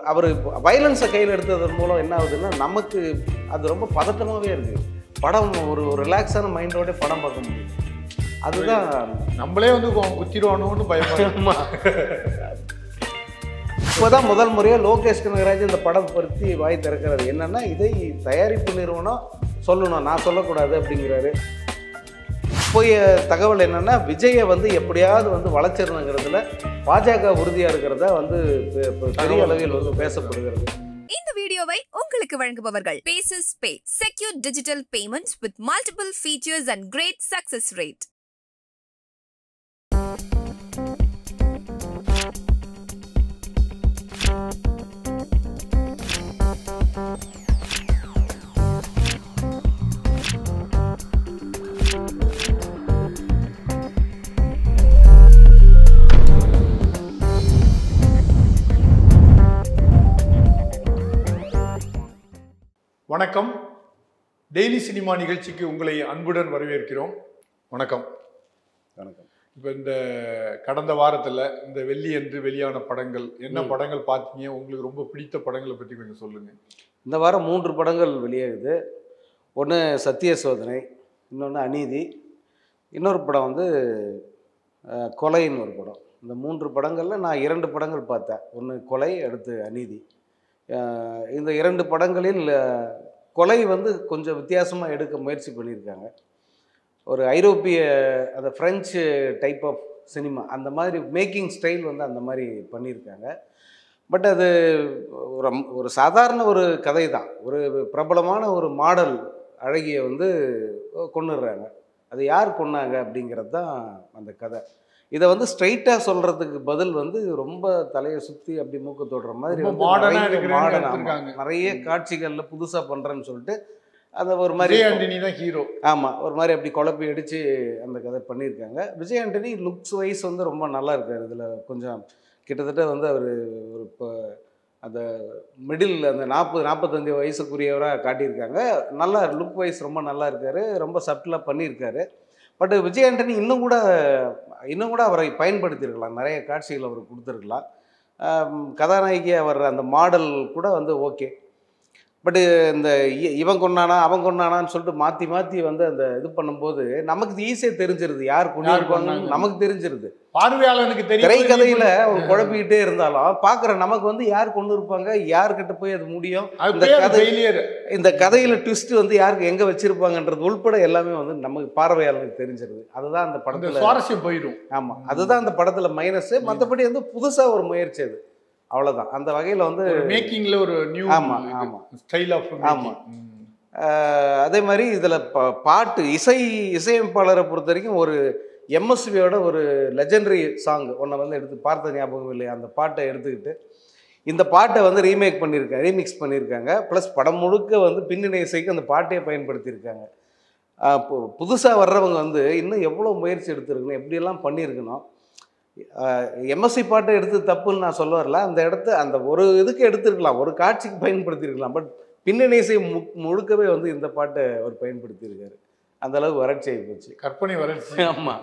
அவர் வயலன்ஸை கையில் எடுத்ததன் மூலம் என்ன ஆகுதுன்னா நமக்கு அது ரொம்ப பதட்டமாகவே இருக்குது படம் ஒரு ரிலாக்ஸான மைண்டோட படம் பார்க்க முடியும் அதுதான் நம்மளே வந்து கு- குத்திடுவானோன்னு பயப்படுறோம் ஆமா. இப்போதான் முதல் முறையாக லோகேஷ் கனகராஜ் இந்த படம் பற்றி வாய் திறக்கிறாரு என்னன்னா இதை தயாரிப்பு நிறுவனம் சொல்லணும் நான் சொல்லக்கூடாது அப்படிங்கிறாரு போய் தகவல் என்னன்னா விஜயை வந்து எப்படியாவது வந்து வளர்ச்சிடணுங்கிறதுல பாஜக உறுதியாக இருக்கிறதா வந்து பெ- பெ- பெரிய அளவில் வந்து பேசப்படுகிறது இந்த வீடியோவை உங்களுக்கு வழங்குபவர்கள் பேசஸ் pay secure digital payments with multiple features and great success rate வணக்கம் டெய்லி சினிமா நிகழ்ச்சிக்கு உங்களை அன்புடன் வரவேற்கிறோம் வணக்கம் வணக்கம் இப்போ இந்த கடந்த வாரத்தில் இந்த வெள்ளி அன்று வெளியான படங்கள் என்ன ம். படங்கள் பார்த்தீங்க உங்களுக்கு ரொம்ப பிடித்த படங்களை பற்றி கொஞ்சம் சொல்லுங்க இந்த வாரம் மூன்று படங்கள் வெளியாகுது ஒன்று சத்திய சோதனை இன்னொன்று அநீதி இன்னொரு படம் வந்து அஹ், கொலைன்னு ஒரு படம் இந்த மூன்று படங்களில் நான் இரண்டு படங்கள் பார்த்தேன் ஒன்று கொலை அடுத்து அநீதி அஹ், இந்த இரண்டு படங்களில் அஹ், கொலை வந்து கொஞ்சம் வித்தியாசமாக எடுக்க முயற்சி பண்ணியிருக்காங்க ஒரு ஐரோப்பிய அந்த ஃப்ரெஞ்சு டைப் ஆஃப் சினிமா அந்த மாதிரி மேக்கிங் ஸ்டைல் வந்து அந்த மாதிரி பண்ணியிருக்காங்க பட் அது ஒரு ஒரு சாதாரண ஒரு கதை தான் ஒரு பிரபலமான ஒரு மாடல் அழகிய வந்து கொண்டுடுறாங்க அது யார் கொன்னாங்க அப்படிங்கிறது தான் அந்த கதை இதை வந்து ஸ்ட்ரைட்டாக சொல்கிறதுக்கு பதில் வந்து ரொம்ப தலையை சுற்றி அப்படி மூக்கு தொடுற மாதிரி ரொம்ப வந்து modern ஆ நிறைய எடுக்கிறேன்னு modern, ஆமா. எடுத்திருக்காங்க. நிறைய காட்சிகளில் புதுசாக பண்ணுறேன்னு சொல்லிட்டு அதை ஒரு மாதிரி விஜய் ஆண்டனி தான் ஹீரோ ஆமாம் ஒரு மாதிரி அப்படி குழப்பி அடித்து அந்த கதை பண்ணியிருக்காங்க விஜய் ஆண்டனி லுக்ஸ் வைஸ் வந்து ரொம்ப நல்லா இருக்கார் இதில் கொஞ்சம் கிட்டத்தட்ட வந்து அவர் ஒரு இப்போ அந்த மிடில் அந்த நாற்பது நாற்பத்தஞ்சு வயசுக்குரியவராக காட்டியிருக்காங்க நல்லா லுக் வைஸ் ரொம்ப நல்லா இருக்கார் ரொம்ப சப்டிலாக பண்ணியிருக்காரு பட் விஜய் ஆண்டனி இன்னும் கூட இன்னும் கூட அவரை பயன்படுத்தியிருக்கலாம் நிறைய காட்சிகள் அவர் கொடுத்துருக்கலாம் ஆம், கதாநாயகியாக வர்ற அந்த மாடல் கூட வந்து ஓகே பட்டு இந்த இ- இவன் கொண்டானா அவன் கொண்டானான்னு சொல்லிட்டு மாற்றி மாற்றி வந்து அந்த இது பண்ணும்போது நமக்கு ஈஸியாக தெரிஞ்சிருது யார் கொண்டிருப்பாங்கன்னு கொன்னாங்க. நமக்கு தெரிஞ்சிருது பார்வையாளனுக்கு தெரியும் திரைக்கதையில் குழப்பிக்கிட்டே இருந்தாலும் பார்க்குற நமக்கு வந்து யார் கொண்டு இருப்பாங்க யார்கிட்ட போய் அது முடியும் அது இந்த பேர் கதை- ஃபெயிலியர் இந்த கதையில் ட்விஸ்ட் வந்து யாருக்கு எங்கே வச்சிருப்பாங்கன்றது உள்பட எல்லாமே வந்து நமக்கு பார்வையாளருக்கு தெரிஞ்சிருது அதுதான் அந்த அந்த படத்தில் சுவாரஸ்யம் போயிடும் ஆமாம் அதுதான் அந்த படத்தில் மைனஸ் மற்றபடி வந்து புதுசாக ஒரு முயற்சி அது அவ்வளோதான் அந்த வகையில் வந்து மேக்கிங்ல ஒரு நியூ ஆமா, ஆமா. ஸ்டைல் ஆஃப் ஆமா. ஆஹ் அதே மாதிரி இதில் ப பாட்டு இசை இசையமைப்பாளரை பொறுத்த வரைக்கும் ஒரு எம்எஸ்வியோட ஒரு லெஜெண்டரி சாங் ஒன்றை வந்து எடுத்து பார்த்த ஞாபகம் இல்லை அந்த பாட்டை எடுத்துக்கிட்டு இந்த பாட்டை வந்து ரீமேக் பண்ணியிருக்காங்க ரீமிக்ஸ் பண்ணியிருக்காங்க ப்ளஸ் படம் முழுக்க வந்து பின்னணி இசைக்கு அந்த பாட்டையே பயன்படுத்தியிருக்காங்க புதுசாக வர்றவங்க வந்து இன்னும் எவ்வளோ முயற்சி எடுத்திருக்கணும் எப்படியெல்லாம் பண்ணியிருக்கணும் எம்எஸ்சி பாட்டை எடுத்து தப்புன்னு நான் சொல்ல வரல அந்த இடத்த அந்த ஒரு இதுக்கு எடுத்திருக்கலாம் ஒரு காட்சிக்கு பயன்படுத்தியிருக்கலாம் பட் பின்னணி இசை மு முழுக்கவே வந்து இந்த பாட்டை அவர் பயன்படுத்தியிருக்காரு அந்த அளவுக்கு வறட்சி ஆகி போச்சு கற்பனை வளர்ச்சி ஆமாம்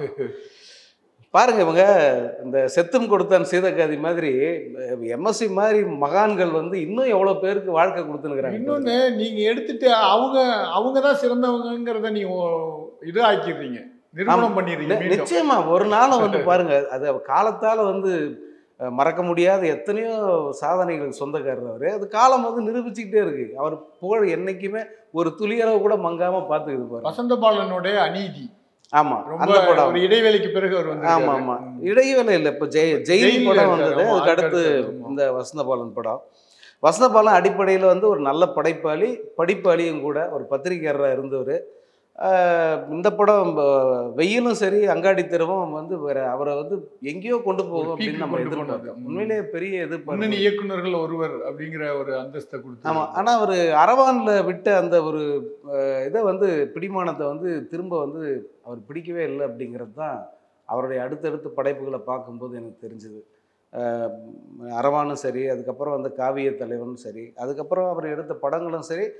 பாருங்க இவங்க இந்த செத்தும் கொடுத்தான் சீதக்காதி மாதிரி எம்எஸ்சி மாதிரி மகான்கள் வந்து இன்னும் எவ்வளோ பேருக்கு வாழ்க்கை கொடுத்துனுக்குறாங்க இன்னொன்னு நீங்க எடுத்துட்டு அவங்க அவங்க தான் சிறந்தவங்கிறத நீங்க ஓ- இது ஆக்கிடுறீங்க நிரூபணம் பண்ணிடுறீங்க நி- மீண்டும். நிச்சயமா ஒரு நாளும் வந்து பாருங்க அது காலத்தால வந்து அஹ், மறக்க முடியாத எத்தனையோ சாதனைகளுக்கு சொந்தக்காரர் அவர் அது காலம் வந்து நிரூபிச்சுக்கிட்டே இருக்கு அவர் புகழ் என்னைக்குமே ஒரு துளியளவு கூட மங்காம பார்த்துக்குது பாருங்க வசந்த பாலனுடைய அநீதி ஆமா ரொம்ப அந்த படம் ஒரு இடைவேளைக்கு பிறகு அவர் வந்து ஆமா ஆமா இடைவேளை இல்லை இப்போ ஜெய் ஜெயில் ஜெயில்ல படம் இருக்காரு. வந்தது ஆமா, அதுக்கு அடுத்து அதுக்கு அடுத்து, ஆமா. இந்த வசந்தபாலன் படம் வசந்தபாலன் அடிப்படையில் வந்து ஒரு நல்ல படைப்பாளி படிப்பாளியும் கூட ஒரு பத்திரிகையாளராக இருந்தவர் இந்த படம் ப- வெயிலும் சரி அங்காடி தெருவும் வந்து வேற அவரை வந்து எங்கேயோ கொண்டு போகும் ஒரு peak அப்படின்னு நம்ம கொண்டு எதிர்பார்த்தோம் போனது. உண்மையிலேயே பெரிய முன்னணி எதிர்பார்ப்பு இயக்குனர்கள் ஒருவர் அப்படிங்கிற ஒரு அந்தஸ்தை கொடுத்து ஆமாம் ஆனால் அவர் அரவானில் விட்ட அந்த ஒரு அஹ், இதை வந்து பிடிமானத்தை வந்து திரும்ப வந்து அவர் பிடிக்கவே இல்லை அப்படிங்கிறது தான் அவருடைய அடுத்தடுத்த படைப்புகளை பார்க்கும்போது எனக்கு தெரிஞ்சுது அஹ், அரவானும் சரி அதுக்கப்புறம் வந்து காவிய தலைவனும் சரி அதுக்கப்புறம் அவர் எடுத்த படங்களும் சரி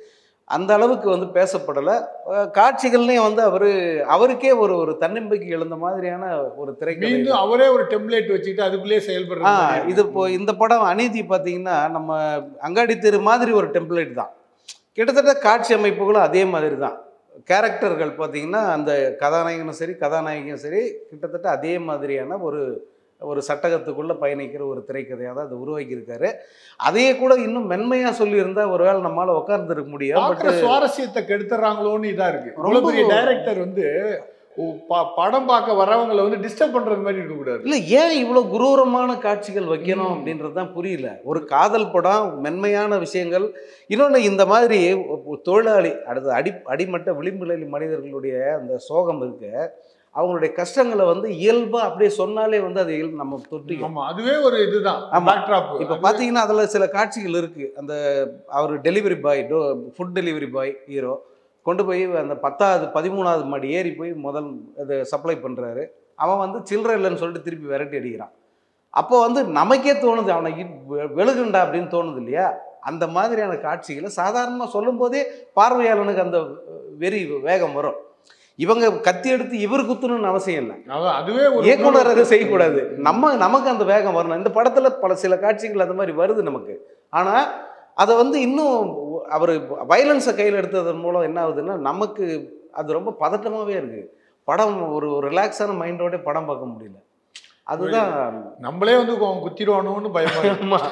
அந்த அளவுக்கு வந்து பேசப்படலை காட்சிகள்லையும் வந்து அவர் அவருக்கே ஒரு ஒரு தன்னம்பிக்கை எழுந்த மாதிரியான ஒரு திரைக்கதை மீண்டும் அவரே ஒரு டெம்ப்ளேட் வச்சுக்கிட்டு அதுக்குள்ளேயே செயல்படுற ஆ மாதிரி இது இப்போ இந்த படம் அநீதி பார்த்தீங்கன்னா நம்ம அங்காடி தெரு மாதிரி ஒரு டெம்ப்ளேட் தான் கிட்டத்தட்ட காட்சி அமைப்புகளும் அதே மாதிரி தான் கேரக்டர்கள் பார்த்தீங்கன்னா அந்த கதாநாயகனும் சரி கதாநாயகியும் சரி கிட்டத்தட்ட அதே மாதிரியான ஒரு ஒரு சட்டகத்துக்குள்ளே பயணிக்கிற ஒரு திரைக்கதையாக தான் அதை உருவாக்கியிருக்காரு அதையே கூட இன்னும் மென்மையாக சொல்லியிருந்தா ஒருவேளை நம்மளால் உட்கார்ந்துருக்க முடியும் பட் பார்க்குற சுவாரஸ்யத்தை கெடுத்துறாங்களோன்னு இதா இருக்கு ரொம்ப- ரொம்ப பெரிய டைரக்டர் வந்து ஓ, ப- படம் பார்க்க வரவங்களை வந்து டிஸ்டர்ப் பண்றது மாதிரி இருக்கக்கூடாது இல்லை ஏன் இவ்வளோ குரூரமான காட்சிகள் வைக்கணும் ம். அப்படின்றது தான் புரியல ஒரு காதல் படம் மென்மையான விஷயங்கள் இன்னொன்று இந்த மாதிரி ஒ- தொழிலாளி அடுத்து அடி அடிமட்ட விளிம்புநிலை மனிதர்களுடைய அந்த சோகம் இருக்கு அவங்களுடைய கஷ்டங்களை வந்து இயல்பாக அப்படியே சொன்னாலே வந்து அதை இயல்பு நம்ம தொட்டிக்கும் ஆமா அதுவே ஒரு இதுதான் ஆமா. பேக்ட்ராப் இப்போ பார்த்தீங்கன்னா அதில் சில காட்சிகள் இருக்குது அந்த அவர் டெலிவரி பாய் டோ ஃபுட் டெலிவரி பாய் ஹீரோ கொண்டு போய் அந்த பத்தாவது பதிமூணாவது மாடி ஏறி போய் முதல் அது சப்ளை பண்ணுறாரு அவன் வந்து சில்லறை இல்லைன்னு சொல்லிட்டு திருப்பி விரட்டி அடிக்கிறான் அப்போ வந்து நமக்கே தோணுது அவனை இ- வெ- வெளுகுண்டா அப்படின்னு தோணுது இல்லையா அந்த மாதிரியான காட்சிகளை சாதாரணமாக சொல்லும்போதே பார்வையாளனுக்கு அந்த வெறி வேகம் வரும் இவங்க கத்தி எடுத்து இவர் குத்தணும்னு அவசியம் இல்லை அதான் அதுவே ஒரு இயக்குனர் அதை செய்யக்கூடாது நம்ம நமக்கு அந்த வேகம் வரணும் இந்த படத்துல பல சில காட்சிகள் அந்த மாதிரி வருது நமக்கு ஆனா அதை வந்து இன்னும் அவர் வயலன்ஸை கையில் எடுத்ததன் மூலம் என்ன ஆகுதுன்னா நமக்கு அது ரொம்ப பதட்டமாவே இருக்கு படம் ஒரு ரிலாக்ஸான மைண்டோட படம் பார்க்க முடியல அதுதான் நம்மளே வந்து அவன் குத்திடுவானோன்னு பயமா இருக்கு. ஆமா.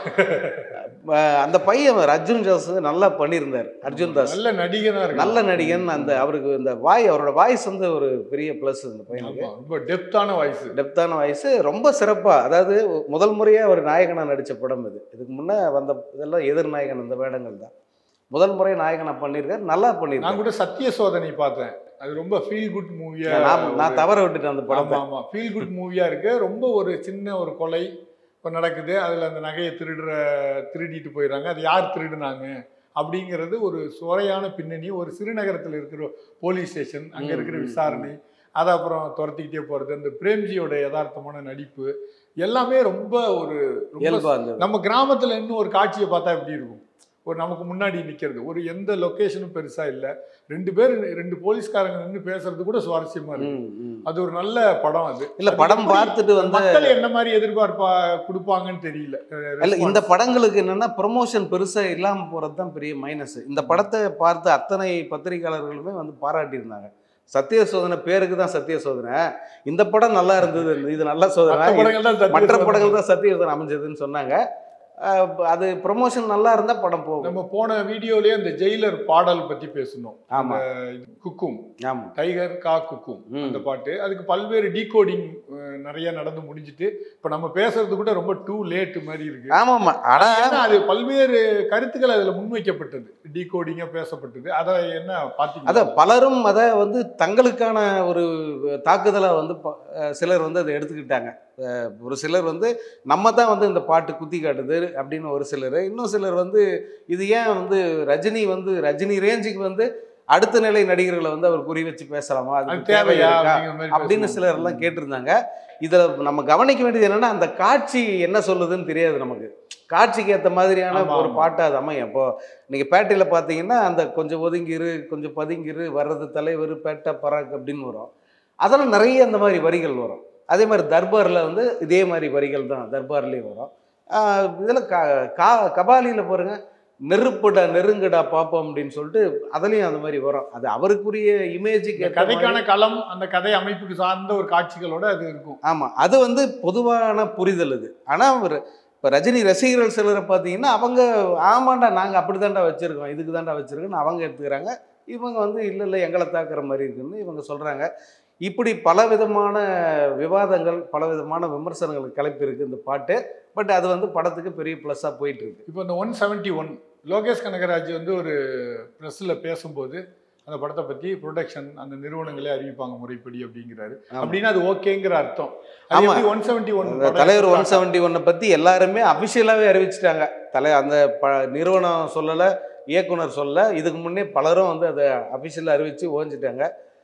அஹ் அந்த பையன் அர்ஜுன் தாஸ் நல்லா பண்ணியிருந்தார் அர்ஜுன் தாஸ் நல்ல நடிகனா இருக்கு நல்ல நடிகன் அந்த அவருக்கு இந்த வாய் அவரோட வாய்ஸ் வந்து ஒரு பெரிய ப்ளஸ் இந்த பையனுக்கு ஆமா, ரொம்ப டெப்தான வாய்ஸ் டெப்தான வயசு ரொம்ப சிறப்பாக அதாவது முதல் முறையாக அவர் நாயகனாக நடித்த படம் இது இதுக்கு முன்னே வந்த இதெல்லாம் எதிர் நாயகன் இந்த வேடங்கள் தான் முதல் முறை நாயகனா பண்ணியிருக்காரு நல்லா நான் பண்ணியிருக்காரு கூட சத்திய சோதனை பார்த்தேன் அது ரொம்ப ஃபீல் குட் மூவியா நான் நான் தவற விட்டுட்டேன் அந்த ஆமா படத்தை ஆமா ஃபீல் குட் மூவியா இருக்கு ரொம்ப ஒரு சின்ன ஒரு கொலை இப்போ நடக்குது அதுல அந்த நகையை திருடுற திருடிட்டு போயிடுறாங்க அது யார் திருடுனாங்க அப்படிங்கிறது ஒரு சுவையான பின்னணி ஒரு சிறுநகரத்தில் இருக்கிற போலீஸ் ஸ்டேஷன் அங்க ம், இருக்கிற ம், விசாரணை அதை அப்புறம் துரத்திக்கிட்டே போறது அந்த பிரேம்ஜியோட யதார்த்தமான நடிப்பு எல்லாமே ரொம்ப ஒரு ரொம்ப இயல்பாக இருந்தது நம்ம கிராமத்துல இன்னும் ஒரு காட்சியை பார்த்தா எப்படி இருக்கும் ஒரு நமக்கு முன்னாடி நிக்கிறது ஒரு எந்த லொகேஷனும் பெருசா இல்ல ரெண்டு பேர் ரெண்டு போலீஸ்காரங்க நின்று பேசுறது கூட சுவாரஸ்யமா இருக்கு ம், ம். அது ஒரு நல்ல படம் அது இல்ல அது படம் எப்படி பார்த்துட்டு வந்து மக்கள் என்ன மாதிரி எதிர்பார்ப்பா கொடுப்பாங்கன்னு தெரியல இல்ல இந்த படங்களுக்கு என்னன்னா ப்ரொமோஷன் பெருசா இல்லாம போறது தான் பெரிய மைனஸ் இந்த படத்தை பார்த்து அத்தனை பத்திரிகையாளர்களுமே வந்து பாராட்டியிருந்தாங்க சத்திய சோதனை பேருக்கு தான் சத்திய சோதனை இந்த படம் நல்லா இருந்தது இது நல்ல மற்ற சோதனை படங்கள் தான் சத்திய மற்ற சோதனை. படங்கள் தான் சத்திய சோதனை அமைஞ்சதுன்னு சொன்னாங்க அஹ் அது ப்ரொமோஷன் நல்லா இருந்தா படம் போகும் நம்ம போன வீடியோலயே அந்த ஜெயிலர் பாடல் பத்தி பேசணும் ஆமா குக்கும் ஆமா டைகர் கா குக்கும் ம். அந்த பாட்டு அதுக்கு பல்வேறு டீகோடிங் நிறைய நடந்து முடிஞ்சிட்டு இப்ப நம்ம பேசுறது கூட ரொம்ப டூ லேட் மாதிரி இருக்கு ஆமாமா ஆனா ஏன்னா அது பல்வேறு கருத்துக்கள் அதுல முன்வைக்கப்பட்டது டீகோடிங்கா பேசப்பட்டது அதை என்ன அத பாத்தீங்க பலரும் அதை வந்து தங்களுக்கான ஒரு தாக்குதலா வந்து ப- அஹ் சிலர் வந்து அதை எடுத்துக்கிட்டாங்க அஹ் ஒரு சிலர் வந்து நம்ம தான் வந்து இந்த பாட்டு குத்தி காட்டுது அப்படின்னு ஒரு சிலர் இன்னும் சிலர் வந்து இது ஏன் வந்து ரஜினி வந்து ரஜினி ரேஞ்சுக்கு வந்து அடுத்த நிலை நடிகர்களை வந்து அவர் குறி வச்சு பேசலாமா அது அதுக்கு தேவை தேவையா இருக்கா அப்படிங்கிற மாதிரி அப்படின்னு பேசணும். சிலர் எல்லாம் கேட்டிருந்தாங்க இதுல நம்ம கவனிக்க வேண்டியது என்னன்னா அந்த காட்சி என்ன சொல்லுதுன்னு தெரியாது நமக்கு காட்சிக்கு ஏற்ற மாதிரியான ஆமா, ஒரு ஆமா. பாட்டு அது அமையும் இப்போ நீங்க பேட்டையில பார்த்தீங்கன்னா அந்த கொஞ்சம் ஒதுங்கிரு கொஞ்சம் பதுங்கிரு வர்றது தலைவர் பேட்டை பராக் அப்படின்னு வரும் அதெல்லாம் நிறைய அந்த மாதிரி வரிகள் வரும் அதே மாதிரி தர்பாரில் வந்து இதே மாதிரி வரிகள் தான் தர்பார்லேயும் வரும் ஆஹ் இதுல க கா கபாலியில் பாருங்க நெருப்புடா நெருங்குடா பார்ப்போம் அப்படின்னு சொல்லிட்டு அதுலேயும் அந்த மாதிரி வரும் அது அவருக்குரிய இமேஜுக்கு இந்த கதைக்கான களம் அந்த கதை அமைப்புக்கு சார்ந்த ஒரு காட்சிகளோட அது இருக்கும் ஆமாம் அது வந்து பொதுவான புரிதல் இது ஆனால் ஒரு இப்போ ரஜினி ரசிகர்கள் சிலரை பார்த்தீங்கன்னா அவங்க ஆமாண்டா நாங்கள் அப்படி தாண்டா வச்சுருக்கோம் இதுக்கு தாண்டா வச்சுருக்கோன்னு அவங்க எடுத்துக்கிறாங்க இவங்க வந்து இல்லை இல்லை எங்களை தாக்குற மாதிரி இருக்குன்னு இவங்க சொல்கிறாங்க இப்படி பல விதமான விவாதங்கள் பல விதமான விமர்சனங்கள் கிளப்பியிருக்கு இந்த பாட்டு பட் அது வந்து படத்துக்கு பெரிய ப்ளஸ்ஸாக போயிட்டு இருக்கு இப்போ இந்த one seventy one Lokesh Kanagaraj வந்து ஒரு ப்ரெஸ்ஸில் பேசும்போது அந்த படத்தை பற்றி ப்ரொடக்ஷன் அந்த நிறுவனங்களே அறிவிப்பாங்க முறைப்படி அப்படிங்கிறாரு ஆமா. அப்படின்னா அது ஓகேங்கிற அர்த்தம் ஆமா. ஒன் செவன்ட்டி ஒன் அந்த தலைவர் ஒன் செவன்ட்டி ஒன்னை பற்றி எல்லாருமே அஃபிஷியலாகவே அறிவிச்சிட்டாங்க தலை அந்த ப நிறுவனம் சொல்லலை இயக்குனர் சொல்ல இதுக்கு முன்னே பலரும் வந்து அதை அஃபிஷியலாக அறிவித்து ஓஞ்சிட்டாங்க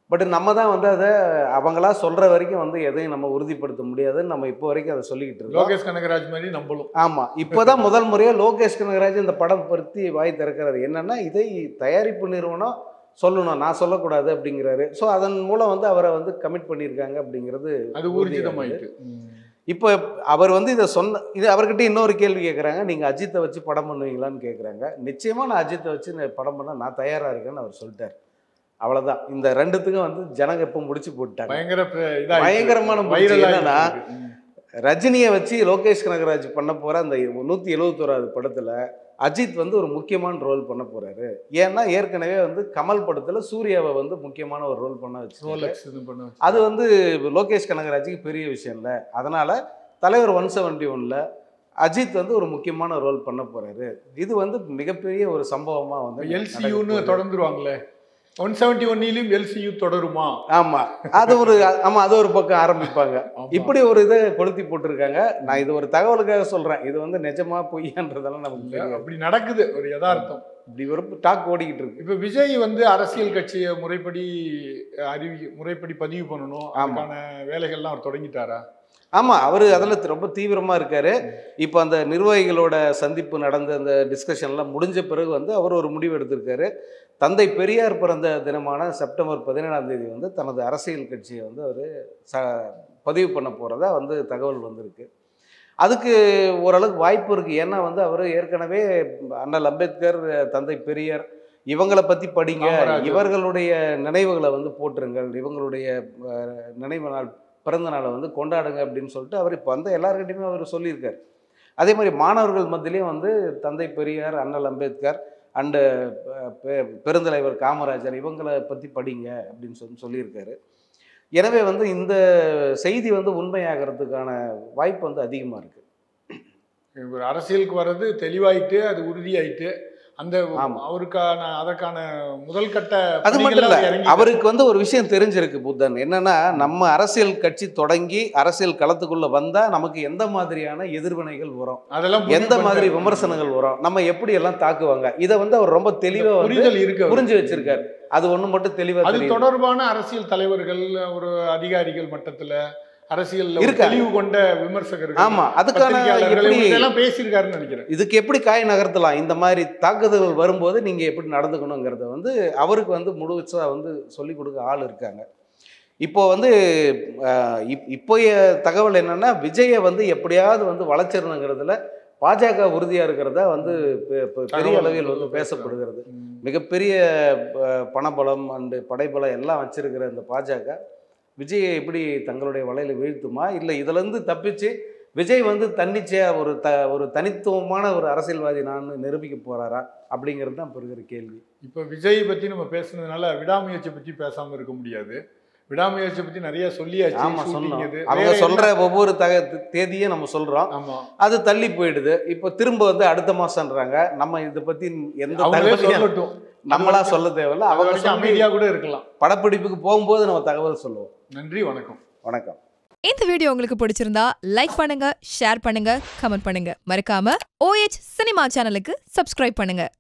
பட் நம்ம தான் வந்து அதை அவங்களா சொல்ற வரைக்கும் வந்து எதையும் நம்ம உறுதிப்படுத்த முடியாதுன்னு நம்ம இப்போ வரைக்கும் அதை சொல்லிக்கிட்டு இருக்கோம் லோகேஷ் கனகராஜ் மாதிரி நம்பலும் ஆமா இப்போதான் முதல் முறையா லோகேஷ் கனகராஜ் இந்த படம் பற்றி வாய் திறக்கிறாரு என்னன்னா இதை தயாரிப்பு நிறுவனம் சொல்லணும் நான் சொல்லக்கூடாது அப்படிங்கிறாரு ஸோ அதன் மூலம் வந்து அவரை வந்து கமிட் பண்ணியிருக்காங்க அப்படிங்கிறது அது ஊர்ஜிதமாயிட்டு ம். இப்போ அவர் வந்து இதை சொன்ன இது அவர்கிட்ட இன்னொரு கேள்வி கேட்குறாங்க நீங்கள் அஜித்தை வச்சு படம் பண்ணுவீங்களான்னு கேட்குறாங்க நிச்சயமாக நான் அஜித்தை வச்சு நான் படம் பண்ண நான் தயாராக இருக்கேன்னு அவர் சொல்லிட்டார் அவ்வளோதான் இந்த ரெண்டுத்துக்கும் வந்து ஜனங்க இப்போ முடிச்சு போட்டாங்க பயங்கர பிர- இதாயிட்டு. பயங்கரமான முடிச்சு viral என்னன்னா, ஆயிட்டு இருக்கு. ம். ரஜினியை வச்சு லோகேஷ் கனகராஜ் பண்ண போகிற அந்த நூற்றி எழுபத்தோராது படத்தில் அஜித் வந்து ஒரு முக்கியமான ரோல் பண்ண போகிறாரு ஏன்னா ஏற்கனவே வந்து கமல் படத்தில் சூர்யாவை வந்து முக்கியமான ஒரு ரோல் பண்ண வச்சு ரோலெக்ஸ் இது பண்ண வச்சு. அது வந்து லோகேஷ் கனகராஜுக்கு பெரிய விஷயம் இல்லை அதனால தலைவர் ஒன் செவன்டி ஒன்ல அஜித் வந்து ஒரு முக்கியமான ரோல் பண்ண போறாரு இது வந்து மிகப்பெரிய ஒரு சம்பவமா வந்து எல்சியூன்னு நடக்க போகுது. தொடர்ந்துருவாங்களே ஒன் செவன்டி ஒன்னிலும் எல்சியூ தொடருமா ஆமா அது ஒரு ஆமா அது ஒரு பக்கம் ஆரம்பிப்பாங்க ஆமா. இப்படி ஒரு இதை கொளுத்தி போட்டிருக்காங்க நான் இது ஒரு தகவலுக்காக சொல்றேன் இது வந்து நிஜமா பொய்யான்றதெல்லாம் நமக்கு இல்ல, தெரியாது அப்படி நடக்குது ஒரு யதார்த்தம் இப்படி ஒரு டாக் ஓடிக்கிட்டு இருக்கு இப்ப விஜய் வந்து அரசியல் கட்சியை முறைப்படி அஹ், அறிவி முறைப்படி பதிவு பண்ணணும் ஆமா. அதுக்கான வேலைகள்லாம் அவர் தொடங்கிட்டாரா ஆமா அவரு அதுல ரொம்ப தீவிரமா இருக்காரு இப்போ அந்த நிர்வாகிகளோட சந்திப்பு நடந்த அந்த டிஸ்கஷன்லாம் முடிஞ்ச பிறகு வந்து அவர் ஒரு முடிவு எடுத்திருக்காரு தந்தை பெரியார் பிறந்த தினமான செப்டம்பர் பதினேழாம் தேதி வந்து தனது அரசியல் கட்சியை வந்து அவர் ச பதிவு பண்ண போகிறதா வந்து தகவல் வந்திருக்கு அதுக்கு ஓரளவுக்கு வாய்ப்பு இருக்குது ஏன்னா வந்து அவர் ஏற்கனவே அண்ணல் அம்பேத்கர் தந்தை பெரியார் இவங்களை பற்றி படிங்க காமராஜர். இவர்களுடைய நினைவுகளை வந்து போட்டுருங்கள் இவங்களுடைய அஹ், நினைவு நாள் பிறந்த நாளை வந்து கொண்டாடுங்க அப்படின்னு சொல்லிட்டு அவர் இப்போ வந்து எல்லாருக்கிட்டையுமே அவர் சொல்லியிருக்கார் அதே மாதிரி மாணவர்கள் மத்தியிலையும் வந்து தந்தை பெரியார் அண்ணல் அம்பேத்கர் அண்டு பெருந்தலைவர் காமராஜர் இவங்களை பற்றி படிங்க அப்படின்னு சொல்லி சொல்லியிருக்காரு எனவே வந்து இந்த செய்தி வந்து உண்மையாகிறதுக்கான வாய்ப்பு வந்து அதிகமாக இருக்குது இவர் அரசியலுக்கு வர்றது தெளிவாயிட்டு அது உறுதியாயிட்டு அந்த ஆமா. அவருக்கான அதற்கான முதல் கட்ட அது மட்டும் பணிகள்ல இல்ல அவர் இறங்கி அவருக்கு வந்து ஒரு விஷயம் தெரிஞ்சிருக்கு புத்தன் என்னன்னா நம்ம அரசியல் கட்சி தொடங்கி அரசியல் களத்துக்குள்ள வந்தா நமக்கு எந்த மாதிரியான எதிர்வினைகள் வரும் அதெல்லாம் புரிஞ்சு எந்த மாதிரி பண்றாரு. விமர்சனங்கள் வரும் நம்ம எப்படி எல்லாம் தாக்குவாங்க இதை வந்து அவர் ரொம்ப தெளிவா வந்து புரிதல் இருக்கு அவருக்கு. புரிஞ்சு வச்சிருக்காரு அது ஒண்ணு மட்டும் தெளிவா அது தெரியுது தொடர்பான அரசியல் தலைவர்கள் ஒரு அதிகாரிகள் மட்டத்துல அரசியல் இருக்காங்க. தெளிவு கொண்ட விமர்சகர்கள் ஆமா அதுக்கான பத்திரிகையாளர்கள் எப்படி இவங்க எல்லாம் பேசியிருக்காருன்னு நினைக்கிறேன் இதுக்கு எப்படி காய் நகர்த்தலாம் இந்த மாதிரி தாக்குதல்கள் வரும்போது நீங்க எப்படி நடந்துக்கணுங்கிறத வந்து அவருக்கு வந்து முழுசா வந்து சொல்லி கொடுக்க ஆள் இருக்காங்க இப்போ வந்து அஹ், இப்- இப்போய தகவல் என்னன்னா விஜயை வந்து எப்படியாவது வந்து வளர்ச்சிடணுங்கிறதுல பாஜக உறுதியா இருக்கிறதா வந்து பெ- பெ- பெரிய தகவல் அளவில் வந்து வந்து பேசப்படுகிறது ம். மிகப்பெரிய அஹ், பணபலம் அண்டு படைபலம் எல்லாம் வச்சிருக்கிற இந்த பாஜக விஜயை எப்படி தங்களுடைய வலையில வீழ்த்துமா இல்லை இதுலேருந்து தப்பிச்சு விஜய் வந்து தன்னிச்சையா ஒரு த ஒரு தனித்துவமான ஒரு அரசியல்வாதி நான் நிரூபிக்க போறாரா அப்படிங்கிறது தான் இப்போ இருக்கிற கேள்வி இப்ப விஜய் பத்தி நம்ம பேசுனதுனால விடாமுயற்சி பத்தி பேசாம இருக்க முடியாது விடாமுயற்சி பத்தி நிறைய சொல்லியாச்சு ஆமா shooting சொன்னோம் இது. அவங்க வேற சொல்ற என்ன- ஒவ்வொரு தக தேதியும் நம்ம சொல்றோம் ஆமா அது தள்ளி போயிடுது இப்போ திரும்ப வந்து அடுத்த மாசம்ன்றாங்க நம்ம இதை பத்தி எந்த அவங்களே தகவலையும் சொல்லட்டும் நம்மளா சொல்ல தேவையில்ல அது அவங்க வரைக்கும் சொல்லி அமைதியா கூட இருக்கலாம் படப்பிடிப்புக்கு போகும்போது நம்ம தகவல் சொல்லுவோம் நன்றி வணக்கம் வணக்கம் இந்த வீடியோ உங்களுக்கு பிடிச்சிருந்தா லைக் பண்ணுங்க ஷேர் பண்ணுங்க கமெண்ட் பண்ணுங்க மறக்காம OH சினிமா சேனலுக்கு சப்ஸ்கிரைப் பண்ணுங்க